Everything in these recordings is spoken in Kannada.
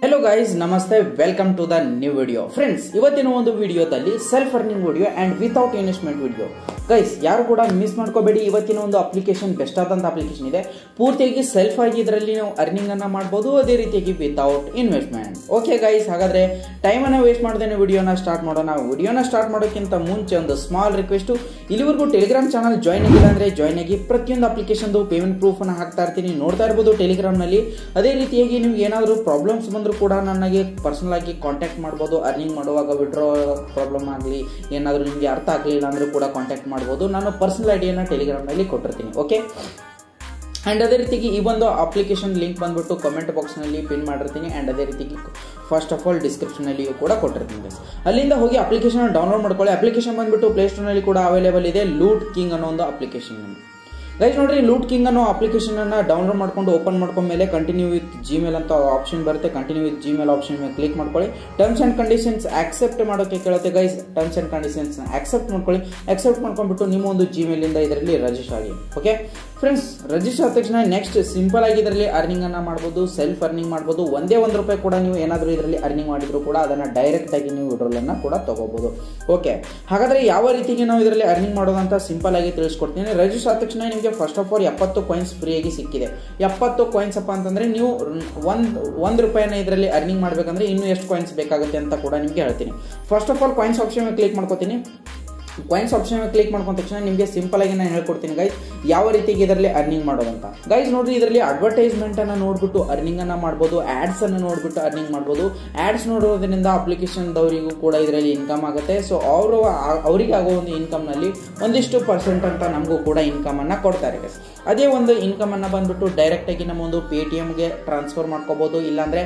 ಹೆಲೋ ಗೈಸ್ ನಮಸ್ತೆ welcome to the new video friends ಇವತ್ತಿನ ಒಂದು ವಿಡಿಯೋದಲ್ಲಿ self earning video and without investment video guys ಯಾರು ಕೂಡ ಮಿಸ್ ಮಾಡ್ಕೋಬೇಡಿ ಇವತ್ತಿನ ಒಂದು ಅಪ್ಲಿಕೇಶನ್ ಬೆಸ್ಟ್ ಆದಂಥ ಅಪ್ಲಿಕೇಶನ್ ಇದೆ ಪೂರ್ತಿಯಾಗಿ ಸೆಲ್ಫ್ ಆಗಿ ಇದರಲ್ಲಿ ನಾವು ಅರ್ನಿಂಗ್ ಅನ್ನ ಮಾಡ್ಬೋದು ಅದೇ ರೀತಿಯಾಗಿ ವಿತೌಟ್ ಇನ್ವೆಸ್ಟ್ಮೆಂಟ್ ಓಕೆ ಗೈಸ್ ಹಾಗಾದ್ರೆ ಟೈಮನ್ನು ವೇಸ್ಟ್ ಮಾಡ್ದೇನೆ ವಿಡಿಯೋನ ಸ್ಟಾರ್ಟ್ ಮಾಡೋಣ ವಿಡಿಯೋನ ಸ್ಟಾರ್ಟ್ ಮಾಡೋಕ್ಕಿಂತ ಮುಂಚೆ ಒಂದು ಸ್ಮಾಲ್ ರಿಕ್ವೆಸ್ಟು ಇಲ್ಲಿವರೆಗೂ ಟೆಲಿಗ್ರಾಮ್ ಚಾನಲ್ ಜಾಯ್ನ್ ಆಗಿಲ್ಲ ಅಂದ್ರೆ ಜಾಯ್ನ್ ಆಗಿ ಪ್ರತಿಯೊಂದು ಅಪ್ಲಿಕೇಶನ್ದು ಪೇಮೆಂಟ್ ಪ್ರೂಫ್ ಅನ್ನ ಹಾಕ್ತಾ ಇರ್ತೀನಿ ನೋಡ್ತಾ ಇರ್ಬೋದು ಟೆಲಿಗ್ರಾಮ್ನಲ್ಲಿ ಅದೇ ರೀತಿಯಾಗಿ ನಿಮ್ಗೆ ಏನಾದರೂ ಪ್ರಾಬ್ಲಮ್ಸ್ ಬಂದರೂ ಕೂಡ ನನಗೆ ಪರ್ಸನಲ್ ಆಗಿ ಕಾಂಟ್ಯಾಕ್ಟ್ ಮಾಡ್ಬೋದು ಅರ್ನಿಂಗ್ ಮಾಡುವಾಗ ವಿಡ್ರಾ ಪ್ರಾಬ್ಲಮ್ ಆಗಲಿ ಏನಾದರೂ ನಿಮಗೆ ಅರ್ಥ ಆಗಲಿಲ್ಲ ಅಂದರೂ ಕೂಡ ಕಾಂಟ್ಯಾಕ್ಟ್ ಮಾಡ್ಬೋದು ನಾನು ಪರ್ಸನಲ್ ಐಡಿಯನ್ನು ಟೆಲಿಗ್ರಾಮ್ನಲ್ಲಿ ಕೊಟ್ಟಿರ್ತೀನಿ ಓಕೆ ಆ್ಯಂಡ್ ಅದೇ ರೀತಿಗೆ ಈ ಒಂದು ಅಪ್ಲಿಕೇಶನ್ ಲಿಂಕ್ ಬಂದ್ಬಿಟ್ಟು ಕಮೆಂಟ್ ಬಾಕ್ಸ್ನಲ್ಲಿ ಪಿನ್ ಮಾಡಿರ್ತೀನಿ ಆ್ಯಂಡ್ ಅದೇ ರೀತಿಗೆ ಫಸ್ಟ್ ಆಫ್ ಆಲ್ ಡಿಸ್ಕ್ರಿಪ್ಷನಲ್ಲಿಯೂ ಕೂಡ ಕೊಟ್ಟಿರ್ತೀನಿ guys. ಅಲ್ಲಿಂದ ಹೋಗಿ ಅಪ್ಲಿಕೇಶನ್ ಡೌನ್ಲೋಡ್ ಮಾಡ್ಕೊಳ್ಳಿ ಅಪ್ಲಿಕೇಶನ್ ಬಂದ್ಬಿಟ್ಟು ಪ್ಲೇಸ್ಟೋರ್ನಲ್ಲಿ ಕೂಡ ಅವೈಲೇಬಲ್ ಇದೆ ಲೂಟ್ ಕಿಂಗ್ ಅನ್ನೋ ಒಂದು ಅಪ್ಲಿಕೇಶನ್ ಗೈಸ್ ನೋಡ್ರಿ ಲೂಟ್ ಕಿಂಗ್ ಅನ್ನೋ ಅಪ್ಲಿಕೇಶನ್ ಅನ್ನ ಡೌನ್ಲೋಡ್ ಮಾಡ್ಕೊಂಡು ಓಪನ್ ಮಾಡ್ಕೊಂಡ್ಮೇಲೆ ಕಂಟಿನ್ಯೂ ವಿತ್ ಜಿಮೇಲ್ ಅಂತ ಆಪ್ಷನ್ ಬರುತ್ತೆ ಕಂಟಿನ್ಯೂ ವಿತ್ ಜಿಮೇಲ್ ಆಪ್ಷನ್ ಮೇಲೆ ಕ್ಲಿಕ್ ಮಾಡ್ಕೊಳ್ಳಿ ಟರ್ಮ್ಸ್ ಅಂಡ್ ಕಂಡೀಷನ್ಸ್ ಆಕ್ಸೆಪ್ಟ್ ಮಾಡೋಕೆ ಕೇಳುತ್ತೆ guys terms and conditions accept ಮಾಡ್ಕೊಳ್ಳಿ ಆಕ್ಸೆಪ್ಟ್ ಮಾಡ್ಕೊಂಡ್ಬಿಟ್ಟು ನಿಮ್ಮ ಒಂದು ಜಿಮೇಲ್ ಇಂದ ಇದರಲ್ಲಿ ರಿಜಿಸ್ಟರ್ ಆಗಿ ಓಕೆ ಫ್ರೆಂಡ್ಸ್ ರಿಜಿಸ್ಟರ್ ಆದ ತಕ್ಷಣ ನೆಕ್ಸ್ಟ್ ಸಿಂಪಲ್ ಆಗಿ ಇದರಲ್ಲಿ ಅರ್ನಿಂಗ್ ಅನ್ನ ಮಾಡ್ಬೋದು ಸೆಲ್ಫ್ ಅರ್ನಿಂಗ್ ಮಾಡ್ಬೋದು ಒಂದೇ ಒಂದು ರೂಪಾಯಿ ಕೂಡ ನೀವು ಏನಾದರೂ ಇದರಲ್ಲಿ ಅರ್ನಿಂಗ್ ಮಾಡಿದ್ರು ಕೂಡ ಅದನ್ನ ಡೈರೆಕ್ಟ್ ಆಗಿ ನೀವು ವಿಡ್ರೋಲ್ ಅನ್ನ ಕೂಡ ತಗೋಬಹುದು ಓಕೆ ಹಾಗಾದ್ರೆ ಯಾವ ರೀತಿಗೆ ನಾವು ಇದರಲ್ಲಿ ಅರ್ನಿಂಗ್ ಮಾಡೋದಂತ ಸಿಂಪಲ್ ಆಗಿ ತಿಳಿಸ್ಕೊಡ್ತೀನಿ ರಿಜಿಸ್ಟರ್ ಆದ ತಕ್ಷಣ ನಿಮಗೆ ಫಸ್ಟ್ ಆಫ್ ಆಲ್ ಎಪ್ಪತ್ತು ಕಾಯಿನ್ಸ್ ಫ್ರೀಯಾಗಿ ಸಿಕ್ಕಿದೆ ಎಪ್ಪತ್ತು ಕಾಯಿನ್ಸ್ ಅಪ್ಪ ಅಂತಂದ್ರೆ ನೀವು ಒಂದು ಒಂದು ರೂಪಾಯಿನ ಇದರಲ್ಲಿ ಅರ್ನಿಂಗ್ ಮಾಡ್ಬೇಕಂದ್ರೆ ಇನ್ನೂ ಎಷ್ಟು ಕಾಯಿನ್ಸ್ ಬೇಕಾಗುತ್ತೆ ಅಂತ ಕೂಡ ನಿಮಗೆ ಹೇಳ್ತೀನಿ first of all coins option click ಮಾಡ್ಕೋತೀನಿ ಕಾಯಿನ್ಸ್ ಆಪ್ಷನ್ ಕ್ಲಿಕ್ ಮಾಡ್ಕೊಂಡ ತಕ್ಷಣ ನಿಮಗೆ ಸಿಂಪಲ್ ಆಗಿ ನಾನು ಹೇಳ್ಕೊಡ್ತೀನಿ ಗೈಸ್ ಯಾವ ರೀತಿಗೆ ಇದರಲ್ಲಿ ಅರ್ನಿಂಗ್ ಮಾಡೋದಂತ ಗೈಸ್ ನೋಡ್ರಿ ಇದರಲ್ಲಿ ಅಡ್ವರ್ಟೈಸ್ಮೆಂಟ್ ಅನ್ನ ನೋಡ್ಬಿಟ್ಟು ಅರ್ನಿಂಗ್ ಅನ್ನ ಮಾಡ್ಬೋದು ಆಡ್ಸ್ ಅನ್ನು ನೋಡ್ಬಿಟ್ಟು ಅರ್ನಿಂಗ್ ಮಾಡ್ಬೋದು ಆಡ್ಸ್ ನೋಡೋದ್ರಿಂದ ಅಪ್ಲಿಕೇಶನ್ ದವರಿಗೂ ಕೂಡ ಇದರಲ್ಲಿ ಇನ್ಕಮ್ ಆಗುತ್ತೆ ಸೊ ಅವರು ಅವರಿಗೆ ಆಗೋ ಒಂದು ಇನ್ಕಮ್ ನಲ್ಲಿ ಒಂದಿಷ್ಟು ಪರ್ಸೆಂಟ್ ಅಂತ ನಮಗೂ ಕೂಡ ಇನ್ಕಮ್ ಅನ್ನ ಕೊಡ್ತಾರೆ ಗೈಸ್ ಅದೇ ಒಂದು ಇನ್ಕಮ್ ಅನ್ನ ಬಂದ್ಬಿಟ್ಟು ಡೈರೆಕ್ಟ್ ಆಗಿ ನಮ್ಮ ಒಂದು ಪೇ ಟಿ ಎಮ್ಗೆ ಟ್ರಾನ್ಸ್ಫರ್ ಮಾಡ್ಕೋಬಹುದು ಇಲ್ಲಾಂದ್ರೆ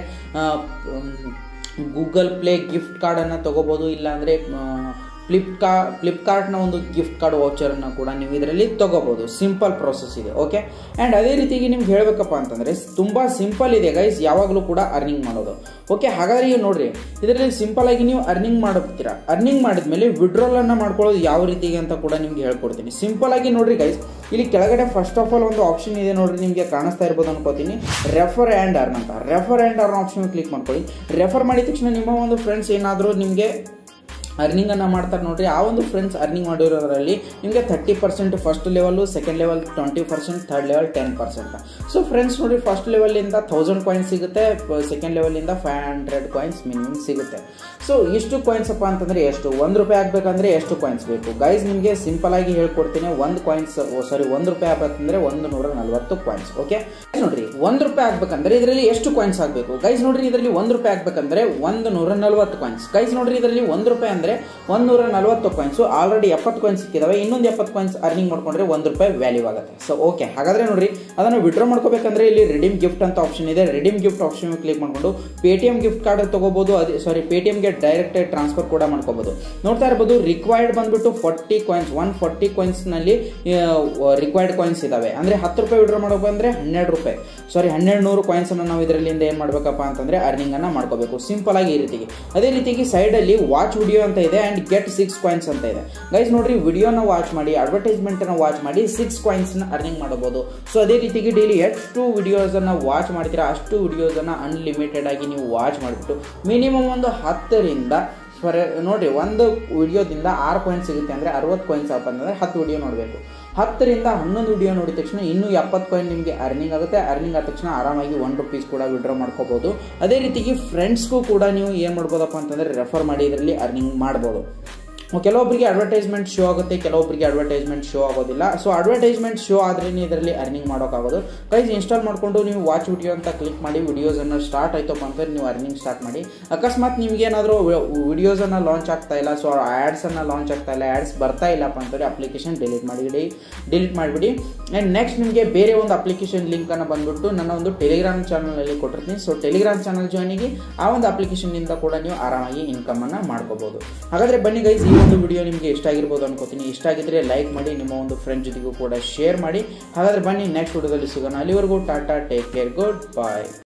ಗೂಗಲ್ ಪ್ಲೇ ಗಿಫ್ಟ್ ಕಾರ್ಡ್ ಅನ್ನ ತಗೋಬಹುದು ಇಲ್ಲಾಂದ್ರೆ ಫ್ಲಿಪ್ಕಾ ಫ್ಲಿಪ್ಕಾರ್ಟ್ನ ಒಂದು ಗಿಫ್ಟ್ ಕಾರ್ಡ್ ವೌಚರನ್ನು ಕೂಡ ನೀವು ಇದರಲ್ಲಿ ತಗೋಬಹುದು ಸಿಂಪಲ್ ಪ್ರೊಸೆಸ್ ಇದೆ ಓಕೆ ಆ್ಯಂಡ್ ಅದೇ ರೀತಿಗೆ ನಿಮ್ಗೆ ಹೇಳಬೇಕಪ್ಪ ಅಂತಂದರೆ ತುಂಬ ಸಿಂಪಲ್ ಇದೆ ಗೈಸ್ ಯಾವಾಗಲೂ ಕೂಡ ಅರ್ನಿಂಗ್ ಮಾಡೋದು ಓಕೆ ಹಾಗಾದ್ರೆ ಈಗ ನೋಡ್ರಿ ಇದರಲ್ಲಿ ಸಿಂಪಲ್ ಆಗಿ ನೀವು ಅರ್ನಿಂಗ್ ಮಾಡುತ್ತೀರಾ ಅರ್ನಿಂಗ್ ಮಾಡಿದ್ಮೇಲೆ ವಿಡ್ರಾಲ್ ಅನ್ನ ಮಾಡ್ಕೊಳ್ಳೋದು ಯಾವ ರೀತಿಗೆ ಅಂತ ಕೂಡ ನಿಮ್ಗೆ ಹೇಳ್ಕೊಡ್ತೀನಿ ಸಿಂಪಲ್ ಆಗಿ ನೋಡ್ರಿ ಗೈಸ್ ಇಲ್ಲಿ ಕೆಳಗಡೆ ಫಸ್ಟ್ ಆಫ್ ಆಲ್ ಒಂದು ಆಪ್ಷನ್ ಇದೆ ನೋಡ್ರಿ ನಿಮಗೆ ಕಾಣಿಸ್ತಾ ಇರ್ಬೋದು ಅನ್ಕೋತೀನಿ ರೆಫರ್ ಆ್ಯಂಡ್ ಅರ್ನ್ ಅಂತ refer and earn option click ಮಾಡ್ಕೊಳ್ಳಿ ರೆಫರ್ ಮಾಡಿದ ತಕ್ಷಣ ನಿಮ್ಮ ಒಂದು ಫ್ರೆಂಡ್ಸ್ ಏನಾದರೂ ನಿಮಗೆ ಅರ್ನಿಂಗ್ ಅನ್ನ ಮಾಡ್ತಾರೆ ನೋಡ್ರಿ ಆ ಒಂದು ಫ್ರೆಂಡ್ಸ್ ಅರ್ನಿಂಗ್ ಮಾಡಿರೋದ್ರಲ್ಲಿ ನಿಮಗೆ thirty percent first level second level twenty percent third level ten percent so friends ನೋಡ್ರಿ ಫಸ್ಟ್ ಲೆವೆಲಿಂದ ತೌಸಂಡ್ ಕಾಯಿನ್ಸ್ ಸಿಗುತ್ತೆ ಸೆಕೆಂಡ್ ಲೆವೆಲಿಂದ ಫೈವ್ ಹಂಡ್ರೆಡ್ ಕಾಯಿನ್ಸ್ ಮಿನಿಮಮ್ ಸಿಗುತ್ತೆ ಸೊ ಇಷ್ಟು ಕಾಯಿನ್ಸ್ ಅಪ್ಪ ಅಂತಂದ್ರೆ ಎಷ್ಟು ಒಂದು ರೂಪಾಯಿ ಆಗ್ಬೇಕಂದ್ರೆ ಎಷ್ಟು ಕಾಯಿನ್ಸ್ ಬೇಕು ಗೈಸ್ ನಿಮಗೆ ಸಿಂಪಲ್ ಆಗಿ ಹೇಳ್ಕೊಡ್ತೀನಿ ಒಂದು ಕಾಯಿನ್ಸ್ ಸಾರಿ ಒಂದು ರೂಪಾಯಿ ಆಗ್ಬೇಕಂದ್ರೆ ಒಂದು ನೂರ ನಲ್ವತ್ತು ಕಾಯಿನ್ಸ್ ಓಕೆ ನೋಡ್ರಿ ಒಂದು ರೂಪಾಯಿ ಆಗ್ಬೇಕಂದ್ರೆ ಇದರಲ್ಲಿ ಎಷ್ಟು ಕಾಯಿನ್ಸ್ ಆಗಬೇಕು ಗೈಸ್ ನೋಡ್ರಿ ಇದರಲ್ಲಿ ಒಂದು ರೂಪಾಯಿ ಆಗ್ಬೇಕಂದ್ರೆ ಒಂದು ನೂರ ನಲ್ವತ್ತು ಕಾಯಿನ್ಸ್ ಗೈಸ್ ನೋಡ್ರಿ ಇದರಲ್ಲಿ ಒಂದು ರೂಪಾಯಿ ಅಂದ್ರೆ ಒಂದು ನೂರ ನಲ್ವತ್ತು ಕಾಯಿನ್ಸ್ ಆಲ್ರೆಡಿ ಎಪ್ಪತ್ತು ಕಾಯಿನ್ಸ್ ಸಿಕ್ಕಿದಾವೆ ಇನ್ನೊಂದು ಎಪ್ಪತ್ತು ಕಾಯಿನ್ಸ್ ಅರ್ನಿಂಗ್ ಮಾಡ್ಕೊಂಡ್ರೆ ಒಂದು ರೂಪಾಯಿ ವ್ಯಾಲ್ಯೂ ಆಗುತ್ತೆ ಸೊ ಓಕೆ ಹಾಗಾದ್ರೆ ನೋಡ್ರಿ ಅದನ್ನು ವಿಡ್ರಾ ಮಾಡ್ಕೋಬೇಕಂದ್ರೆ ಇಲ್ಲಿ ರಿಡೀಮ್ ಗಿಫ್ಟ್ ಅಂತ ಆಪ್ಷನ್ ಇದೆ ರಿಡೀಮ್ ಗಿಫ್ಟ್ ಆಪ್ಷನ್ ಕ್ಲಿಕ್ ಮಾಡ್ಕೊಂಡು ಪೇಟಿಎಂ ಗಿಫ್ಟ್ ಕಾರ್ಡ್ ತಗೋಬಹುದು ಅದೇ ಸಾರಿ ಪೇಟಿಎಂಗೆ ಡೈರೆಕ್ಟ್ ಟ್ರಾನ್ಸ್ಫರ್ ಕೂಡ ಮಾಡ್ಕೋಬಹುದು ನೋಡ್ತಾ ಇರಬಹುದು ರಿಕ್ವೈರ್ಡ್ ಬಂದ್ಬಿಟ್ಟು forty coins one forty coins ನಲ್ಲಿ ರಿಕ್ವೈರ್ಡ್ ಕಾಯಿನ್ಸ್ ಇದಾವೆ ಅಂದ್ರೆ ಹತ್ತು ರೂಪಾಯಿ ವಿಡ್ರಾ ಮಾಡಬೇಕು ಅಂದ್ರೆ ಹನ್ನೆರಡು ರೂಪಾಯಿ ಸಾರಿ ಹನ್ನೆರಡು ನೂರು ಕಾಯಿನ್ಸ್ ಅನ್ನು ನಾವು ಇದರಲ್ಲಿಂದ ಏನ್ ಮಾಡ್ಬೇಕಪ್ಪ ಅಂತಂದ್ರೆ ಅರ್ನಿಂಗ್ ಅನ್ನ ಮಾಡ್ಕೋಬೇಕು ಸಿಂಪಲ್ ಆಗಿ ಈ ರೀತಿಗೆ ಅದೇ ರೀತಿಗೆ ಸೈಡ್ ಅಲ್ಲಿ ವಾಚ್ ವಿಡಿಯೋ ಅಂತ ಇದೆ ಅಂಡ್ ಗೆಟ್ ಸಿಕ್ಸ್ ಕಾಯಿನ್ಸ್ ಅಂತ ಇದೆ ಗೈಸ್ ನೋಡ್ರಿ ವಿಡಿಯೋನ ವಾಚ್ ಮಾಡಿ ಅಡ್ವರ್ಟೈಸ್ಮೆಂಟ್ ಅನ್ನ ವಾಚ್ ಮಾಡಿ ಸಿಕ್ಸ್ ಕಾಯಿನ್ಸ್ ನ ಅರ್ನಿಂಗ್ ಮಾಡಬಹುದು ಸೊ ಅದೇ ರೀತಿಗೆ ಡೈಲಿ ಎಷ್ಟು ವಿಡಿಯೋಸ್ ಅನ್ನ ವಾಚ್ ಮಾಡ್ತೀರಾ ಅಷ್ಟು ವಿಡಿಯೋಸ್ ಅನ್ನ ಅನ್ಲಿಮಿಟೆಡ್ ಆಗಿ ನೀವು ವಾಚ್ ಮಾಡಿಬಿಟ್ಟು ಮಿನಿಮಮ್ ಒಂದು ಹತ್ತರಿಂದ ಫಾರ್ ನೋಡ್ರಿ ಒಂದು ವಿಡಿಯೋದಿಂದ ಆರು ಕಾಯಿನ್ಸ್ ಸಿಗುತ್ತೆ ಅಂದರೆ ಅರವತ್ತು ಕಾಯಿನ್ಸ್ ಆಪ್ ಅಂತಂದರೆ ಹತ್ತು ವಿಡಿಯೋ ನೋಡಬೇಕು ಹತ್ತರಿಂದ ಹನ್ನೊಂದು ವಿಡಿಯೋ ನೋಡಿದ ತಕ್ಷಣ ಇನ್ನೂ ಎಪ್ಪತ್ತು ಕಾಯಿನ್ ನಿಮಗೆ ಅರ್ನಿಂಗ್ ಆಗುತ್ತೆ ಅರ್ನಿಂಗ್ ಆದ ತಕ್ಷಣ ಆರಾಮಾಗಿ ಒನ್ ರುಪೀಸ್ ಕೂಡ ವಿಡ್ರಾ ಮಾಡ್ಕೋಬಹುದು ಅದೇ ರೀತಿಗೆ ಫ್ರೆಂಡ್ಸ್ಗೂ ಕೂಡ ನೀವು ಏನು ಮಾಡ್ಬೋದಪ್ಪ ಅಂತಂದರೆ ರೆಫರ್ ಮಾಡಿ ಇದರಲ್ಲಿ ಅರ್ನಿಂಗ್ ಮಾಡ್ಬೋದು ಕೆಲವೊಬ್ಬರಿಗೆ ಅಡ್ವರ್ಟೈಸ್ಮೆಂಟ್ ಶೋ ಆಗುತ್ತೆ ಕೆಲವೊಬ್ಬರಿಗೆ ಅಡ್ವರ್ಟೈಸ್ಮೆಂಟ್ ಶೋ ಆಗೋದಿಲ್ಲ ಸೊ ಅಡ್ವರ್ಟೈಸ್ಮೆಂಟ್ ಶೋ ಆದ್ರೇ ಇದರಲ್ಲಿ ಅರ್ನಿಂಗ್ ಮಾಡೋಕ್ಕಾಗೋದು ಕೈಸ್ ಇನ್ಸ್ಟಾಲ್ ಮಾಡಿಕೊಂಡು ನೀವು ವಾಚ್ ವಿಡಿಯೋ ಅಂತ ಕ್ಲಿಕ್ ಮಾಡಿ ವಿಡಿಯೋಸನ್ನು ಸ್ಟಾರ್ಟ್ ಆಯ್ತಪ್ಪ ಅಂತಂದ್ರೆ ನೀವು ಅರ್ನಿಂಗ್ ಸ್ಟಾರ್ಟ್ ಮಾಡಿ ಅಕಸ್ಮಾತ್ ನಿಮ್ಗೆ ಏನಾದರೂ ವಿಡಿಯೋಸನ್ನು ಲಾಂಚ್ ಆಗ್ತಾ ಇಲ್ಲ ಸೊ ಆ್ಯಡ್ಸನ್ನು ಲಾಂಚ್ ಆಗ್ತಾ ಇಲ್ಲ ಆ್ಯಡ್ಸ್ ಬರ್ತಾ ಇಲ್ಲಪ್ಪ ಅಂತಂದರೆ ಅಪ್ಲಿಕೇಶನ್ ಡಿಲೀಟ್ ಮಾಡಿಬಿಡಿ ಡಿಲೀಟ್ ಮಾಡಿಬಿಡಿ ಆ್ಯಂಡ್ ನೆಕ್ಸ್ಟ್ ನಿಮಗೆ ಬೇರೆ ಒಂದು ಅಪ್ಲಿಕೇಶನ್ ಲಿಂಕನ್ನು ಬಂದ್ಬಿಟ್ಟು ನನ್ನ ಒಂದು ಟೆಲಿಗ್ರಾಮ್ ಚಾನಲಲ್ಲಿ ಕೊಟ್ಟಿರ್ತೀನಿ ಸೊ ಟೆಲಿಗ್ರಾಮ್ ಚಾನಲ್ ಜಾಯ್ನಿಗೆ ಆ ಒಂದು ಅಪ್ಲಿಕೇಶನ್ನಿಂದ ಕೂಡ ನೀವು ಆರಾಮಾಗಿ ಇನ್ಕಮನ್ನು ಮಾಡ್ಕೋಬೋದು ಹಾಗಾದರೆ ಬನ್ನಿ ಗೈಸ್ ಈ ಒಂದು ವಿಡಿಯೋ ನಿಮಗೆ ಇಷ್ಟ ಆಗಿರ್ಬೋದು ಅನ್ಕೋತೀನಿ ಇಷ್ಟ ಆಗಿದ್ರೆ ಲೈಕ್ ಮಾಡಿ ನಿಮ್ಮ ಒಂದು ಫ್ರೆಂಡ್ ಜೊತೆಗೂ ಕೂಡ ಶೇರ್ ಮಾಡಿ ಹಾಗಾದ್ರೆ ಬನ್ನಿ ನೆಕ್ಸ್ಟ್ ವಿಡಿಯೋದಲ್ಲಿ ಸಿಗೋಣ ಅಲ್ಲಿವರೆಗೂ ಟಾಟಾ ಟೇಕ್ ಕೇರ್ ಗುಡ್ ಬಾಯ್